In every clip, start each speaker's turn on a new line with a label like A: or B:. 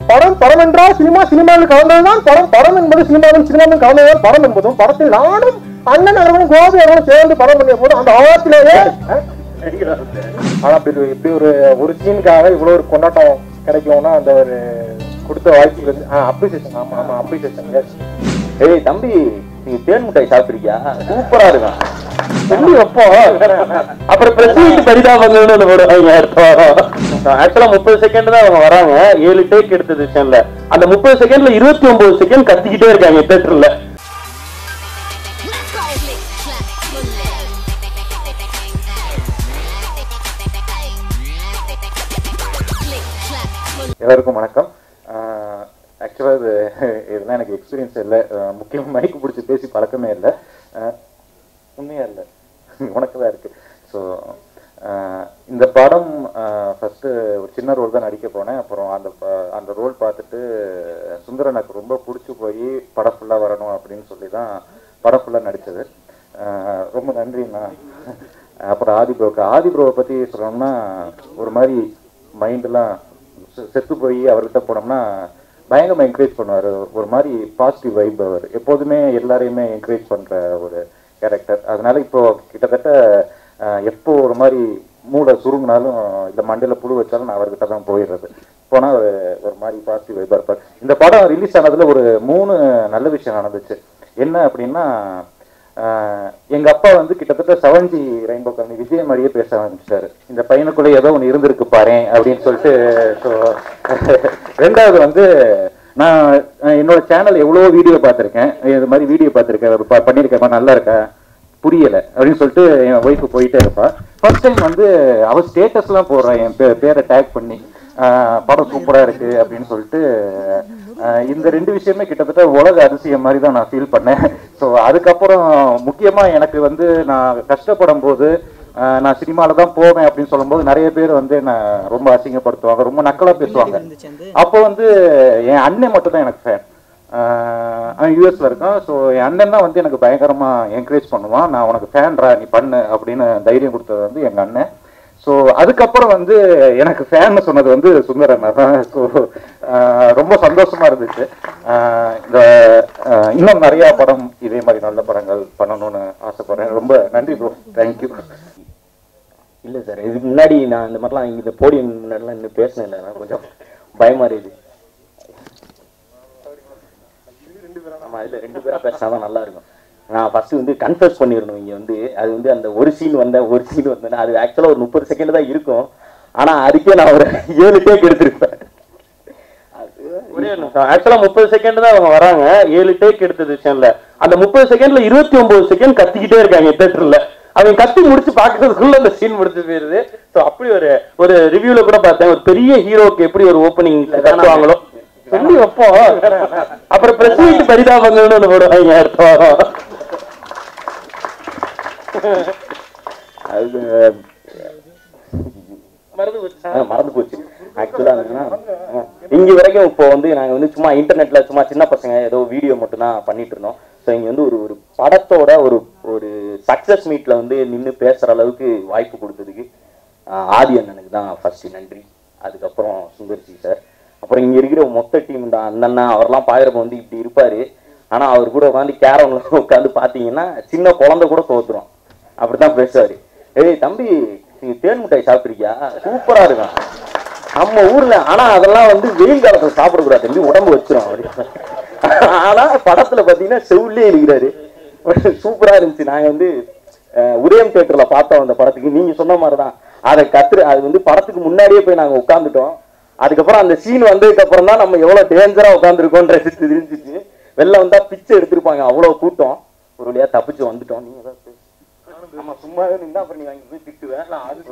A: படம் படம் என்றால் சினிமா சினிமாவில் கலந்ததுதான் படம் படம் என்பது சினிமாவில் சினிமாவில் கலந்ததுதான் படம் என்பதும் படத்தில் நானும் அண்ணன் அவர்களும் கோபி அவர்களும் சேர்ந்து படம் பண்ணிய போது அந்த ஆழத்திலேயே அஹ், ஆனா இப்படி ஒரு- இப்படி ஒரு ஒரு சீனுக்காக இவ்வளவு ஒரு கொண்டாட்டம் கிடைக்கும்னா அந்த ஒரு கொடுத்த வாய்ப்பு அப்ரிசியேஷன் ஆமா ஆமா அப்ரிசியேஷன் எஸ்
B: ஏய் தம்பி நீங்க தேன் மிட்டாய் சாப்பிட்டிருக்கியா சூப்பரா இருக்கும் தம்பி அப்போ அப்புறம் பிரசிடென்ட் பரிதாபங்கள்னு ஒண்ணு போடுவாங்க அடுத்த வாரம் ஆக்சுவலா முப்பது செகண்ட் தான் அவங்க வராங்க ஏழு டேக் எடுத்தது விஷயம்ல அந்த முப்பது செகண்ட்ல இருபத்தி ஒன்பது செகண்ட் கத்திக்கிட்டே இருக்காங்க தேட்டர்ல
C: Let's go. Click, clap, Click, clap,
A: எல்லாருக்கும் வணக்கம் ஆக்சுவலாக இது இதெல்லாம் எனக்கு எக்ஸ்பீரியன்ஸ் இல்லை முக்கியம் மைக் பிடிச்சி பேசி பழக்கமே இல்லை உண்மையா இல்லை உனக்கு தான் இருக்கு ஸோ இந்த படம் ஃபஸ்ட்டு ஒரு சின்ன ரோல் தான் நடிக்க போனேன் அப்புறம் அந்த ப- அந்த ரோல் பார்த்துட்டு சுந்தரன் எனக்கு ரொம்ப பிடிச்சி போய் படம் ஃபுல்லாக வரணும் அப்படின்னு சொல்லி தான் படம் ஃபுல்லாக நடித்தது ரொம்ப நன்றிண்ணா அப்புறம் ஆதி ப்ரோக்கு ஆதி ப்ரோவை பற்றி சொல்லணும்னா ஒரு மாதிரி மைண்டெல்லாம் செத்து போய் அவர்கிட்ட போனோம்னா பயங்கரமா என்கரேஜ் பண்ணுவார் ஒரு மாதிரி பாசிட்டிவ் வைப் அவர் எப்போதுமே எல்லாரையுமே என்கரேஜ் பண்ற ஒரு கேரக்டர் அதனால இப்போ கிட்டத்தட்ட அஹ், எப்போ ஒரு மாதிரி மூளை சுருங்கினாலும் இல்லை மண்டையில புழு வச்சாலும் நான் அவர்கிட்ட தான் போயிடுறது போனால் ஒரு ஒரு மாதிரி பாசிட்டிவ் வைப்பாக இருப்பார் இந்த படம் ரிலீஸ் ஆனதுல ஒரு மூணு நல்ல விஷயம் நடந்துச்சு என்ன அப்படின்னா ஆஹ் எங்க அப்பா வந்து கிட்டத்தட்ட செவன்ஜி ரெயின்போ கம்பெனி விஜய் மாதிரியே பேச ஆரம்பிச்சாரு இந்த பையனுக்குள்ள ஏதோ ஒன்று இருந்திருக்கு பாரேன் அப்படின்னு சொல்லிட்டு ஸோ ரெண்டாவது வந்து நான் அஹ் என்னோட சேனல் எவ்வளோ வீடியோ பார்த்துருக்கேன் இது மாதிரி வீடியோ பார்த்துருக்கேன் ஒரு ப- பண்ணியிருக்கேன் நல்லா இருக்கா புரியல அப்படின்னு சொல்லிட்டு என் ஒய்ஃபு போயிட்டே இருப்பா ஃபர்ஸ்ட் டைம் வந்து அவ ஸ்டேட்டஸ்லாம் போடுறான் என் பே- பேரை டேக் பண்ணி ஆஹ் படம் சூப்பரா இருக்கு அப்படின்னு சொல்லிட்டு ஆஹ் இந்த ரெண்டு விஷயமே கிட்டத்தட்ட உலக அதிசயம் மாதிரி தான் நான் ஃபீல் பண்ணேன் ஸோ அதுக்கப்புறம் முக்கியமா எனக்கு வந்து நான் கஷ்டப்படும் போது ஆஹ் நான் சினிமால தான் போவேன் அப்படின்னு சொல்லும்போது நிறைய பேர் வந்து என்ன ரொம்ப அசிங்கப்படுத்துவாங்க ரொம்ப நக்கலா பேசுவாங்க அப்போ வந்து என் அண்ணன் மட்டும் தான் எனக்கு ஃபேன் அவன் யூஎஸ்ல இருக்கான் ஸோ என் அண்ணன் தான் வந்து எனக்கு பயங்கரமா என்கரேஜ் பண்ணுவான் நான் உனக்கு ஃபேன்ரா நீ பண்ணு அப்படின்னு தைரியம் கொடுத்தது வந்து எங்க அண்ணன் ஸோ அதுக்கப்புறம் வந்து எனக்கு ஃபேன் சொன்னது வந்து சுந்தரன் தான் ஸோ ரொம்ப சந்தோஷமா இருந்துச்சு ஆஹ் இந்த ஆஹ் இன்னும் நிறைய படம் இதே மாதிரி நல்ல படங்கள் பண்ணணும்னு ஆசைப்படுறேன் ரொம்ப நன்றி ப்ரோ தேங்க்யூ
B: இல்ல சார் இதுக்கு முன்னாடி நான் இந்த மாதிரிலாம் இந்த போடியம் முன்னாடிலாம் இன்னும் பேசினேன் இல்லை நான் கொஞ்சம் பயமா இருக்குது ஆமா இதுல ரெண்டு பேரா பேசினாதான் நல்லா இருக்கும் நான் ஃபர்ஸ்ட் வந்து கன்ஃபர்ஸ் பண்ணிடணும் இங்க வந்து அது வந்து அந்த ஒரு சீன் வந்த ஒரு சீன் வந்தேன்னா அது ஆக்சுவலா ஒரு முப்பது செகண்ட் தான் இருக்கும் ஆனா அதுக்கே நான் ஒரு ஏழு டேக் எடுத்திருப்பேன் ஆக்சுவலா முப்பது செகண்ட் தான் அவங்க வராங்க ஏழு டேக் எடுத்தது விஷயம்ல அந்த முப்பது செகண்ட்ல இருபத்தி ஒன்பது செகண்ட் கத்திக்கிட்டே இருக்காங்க தேட்டர்ல அவங்க கத்தி முடிச்சு பாக்குறதுக்குள்ள அந்த சீன் முடிச்சு போயிருது ஸோ அப்படி ஒரு ஒரு ரிவ்யூல கூட பார்த்தேன் ஒரு பெரிய ஹீரோக்கு எப்படி ஒரு ஓப்பனிங் கட்டுவாங்களோ சொல்லி வைப்போம் அப்புறம் பிரசிடென்ட் பரிதாபங்கள்னு ஒண்ணு போடுவாங்க அடுத்த வாரம் அது ஆ, மறந்து போச்சு ஆக்சுவலா இங்க வரைக்கும் இப்போ வந்து நாங்க வந்து சும்மா இன்டர்நெட்ல சும்மா சின்ன பசங்க ஏதோ வீடியோ மட்டும் தான் பண்ணிட்டு இருந்தோம் ஸோ இங்க வந்து ஒரு ஒரு படத்தோட ஒரு ஒரு சக்சஸ் மீட்ல வந்து நின்று பேசுற அளவுக்கு வாய்ப்பு கொடுத்ததுக்கு ஆ, ஆதி அண்ணனுக்கு தான் ஃபர்ஸ்ட் நன்றி அதுக்கப்புறம் சுந்தர்சி சார் அப்புறம் இங்க இருக்கிற மொத்த டீம் தான் அந்த அண்ணா அவர்லாம் பாக்குறப்ப வந்து இப்படி இருப்பாரு ஆனா அவர் கூட உட்காந்து கேரம்ல உட்காந்து பாத்தீங்கன்னா சின்ன குழந்தை கூட தோத்துரும் அப்படித்தான் பேசுவாரு ஏய் தம்பி நீங்க தேன் மிட்டாய் சாப்பிட்டிருக்கியா சூப்பரா இருக்கும் நம்ம ஊர்ல ஆனா அதெல்லாம் வந்து வெயில் காலத்துல சாப்பிடக்கூடாது தம்பி உடம்பு வச்சிரும் அப்படி ஆனா படத்துல பாத்தீங்கன்னா செவ்லே இருக்கிறாரு சூப்பரா இருந்துச்சு நாங்க வந்து அஹ், உதயம் தியேட்டர்ல பார்த்தோம் அந்த படத்துக்கு நீங்க சொன்ன மாதிரிதான் அதை கத்துரு அது வந்து படத்துக்கு முன்னாடியே போய் நாங்க உட்காந்துட்டோம் அதுக்கப்புறம் அந்த சீன் வந்ததுக்கு அப்புறம் தான் நம்ம எவ்வளவு டேஞ்சரா உட்காந்துருக்கோன்றது தெரிஞ்சிச்சு வெளில வந்தா பிச்சை எடுத்திருப்பாங்க அவ்வளவு கூட்டம் ஒரு வழியா தப்பிச்சு வந்துட்டோம் நீங்க ஏதாவது பேசு. ஆமா சும்மா நின்றா அப்புறம் நீ வாங்கி போய் திட்டுவேன்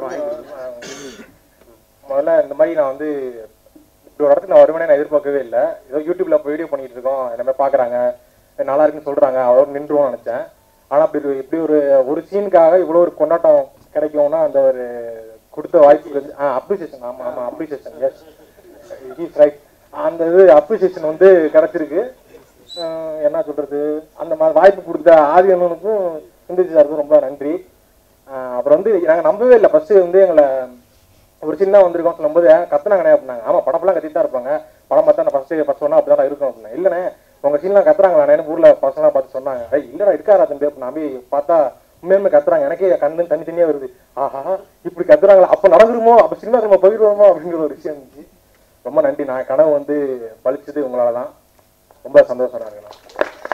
A: முதல்ல இந்த மாதிரி நான் வந்து இப்படி ஒரு இடத்துக்கு நான் வருவேனே நான் எதிர்பார்க்கவே இல்லை ஏதோ யூடியூப்ல இப்போ வீடியோ பண்ணிட்டு இருக்கோம் எல்லாமே பாக்குறாங்க நல்லா இருக்குன்னு சொல்றாங்க அவரோட நின்றுவோம்னு நினைச்சேன் ஆனா அப்படி ஒரு இப்படி ஒரு ஒரு சீனுக்காக இவ்வளவு ஒரு கொண்டாட்டம் கிடைக்கும்னா அந்த ஒரு கொடுத்த வாய்ப்பு அப்ரிசியேஷன் ஆமா ஆமா அப்ரிசியேஷன் எஸ் இஸ் ரைட் அந்த இது அப்ரிசியேஷன் வந்து கிடைச்சிருக்கு அஹ் என்ன சொல்றது அந்த மாதிரி வாய்ப்பு கொடுத்த ஆதி அண்ணனுக்கும் சுந்தர்ஜி சாருக்கும் ரொம்ப நன்றி அஹ் அப்புறம் வந்து நாங்க நம்பவே இல்லை ஃபர்ஸ்ட் வந்து எங்களை
D: ஒரு சின்ன வந்திருக்கோம் சொல்லும்போது "ஏன் கத்துனாங்கண்ணே அப்படின்னாங்க ஆமா படம் ஃபுல்லாக கத்திட்டு தான் இருப்பாங்க படம் பார்த்தா நான் ஃபர்ஸ்ட் ஃபர்ஸ்ட் ஒன்னா அப்படி தான் இருக்கும் அப்படின்னா இல்லைண்ணே உங்க சீன்லாம் கத்துறாங்களாண்ணே ஊர்ல பசங்களாம் பார்த்து சொன்னாங்க "ஏய், இல்லடா இருக்காரா தம்பி அப்படி நம்பி பார்த்தா உண்மையுமே கத்துறாங்க எனக்கே கண்ணு தண்ணி தண்ணியா வருது ஆஹா இப்படி கத்துறாங்களா அப்ப நடந்துருமோ அப்ப சினிமா நம்ம போயிடுவோமோ அப்படிங்கிற ஒரு விஷயம் இருந்துச்சு ரொம்ப நன்றி நான் கனவு வந்து பழிச்சது உங்களால தான் ரொம்ப சந்தோஷமா இருக்கு நான்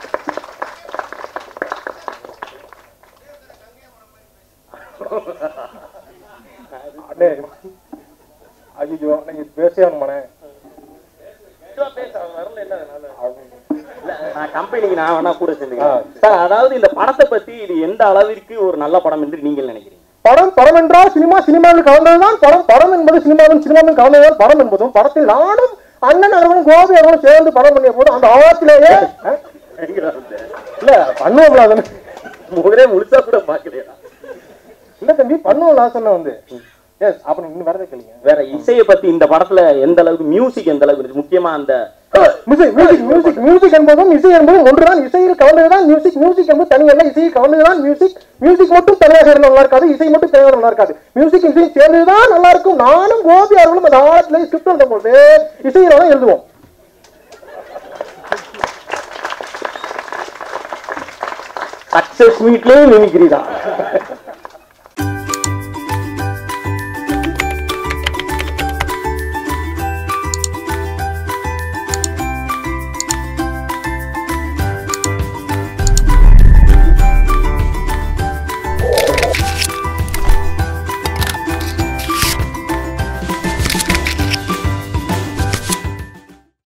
D: அண்ணே ஐயோ நீங்க பேசவே வேணுமாண்ணே
B: இல்ல, நான் கம்பெனிக்கு நான் வேணா கூட சேர்ந்துக்கிறேன் சார் அதாவது இந்த படத்தை பத்தி இது எந்த அளவிற்கு ஒரு நல்ல படம் என்று நீங்கள் நினைக்கிறீங்க
D: படம் படம் என்றால் சினிமா சினிமாவில் கலந்ததுதான் படம் படம் என்பது சினிமாவில் சினிமாவில் கலந்ததுதான் படம் என்பதும் படத்தில் நானும் அண்ணன் அவர்களும் கோபி அவர்களும் சேர்ந்து படம் பண்ணிய போது அந்த ஆழத்திலேயே அஹ், இல்ல பண்ணுவோம்ல அதனை
B: முதலே முழுசா கூட பாக்கலையா
D: இல்ல தம்பி பண்ணுவோம்ல சொன்ன வந்து எஸ் அப்ப நீங்க இன்னும் வரதே கேளுங்க
B: வேற இசையை பத்தி இந்த படத்துல எந்த அளவுக்கு மியூசிக் எந்த அளவுக்கு இருந்துச்சு முக்கியமா அந்த
D: மியூசிக் மியூசிக் மியூசிக் மியூசிக் என்பதும் இசை என்பதும் ஒன்றுதான் இசையில் கலந்ததுதான் மியூசிக் மியூசிக் என்பது தனியல்ல இசையில் கலந்ததுதான் மியூசிக் மியூசிக் மட்டும் தனியாக இருந்தா நல்லா இருக்காது இசை மட்டும் தனியாக நல்லா இருக்காது மியூசிக் இசை சேர்ந்ததுதான் நல்லா இருக்கும் நானும் கோபி அவர்களும் அந்த ஆழத்துல ஸ்கிரிப்ட் எழுதும் போது இசையில தான் எழுதுவோம்
B: சக்சஸ் மீட்லயே மிமிக்ரி தான்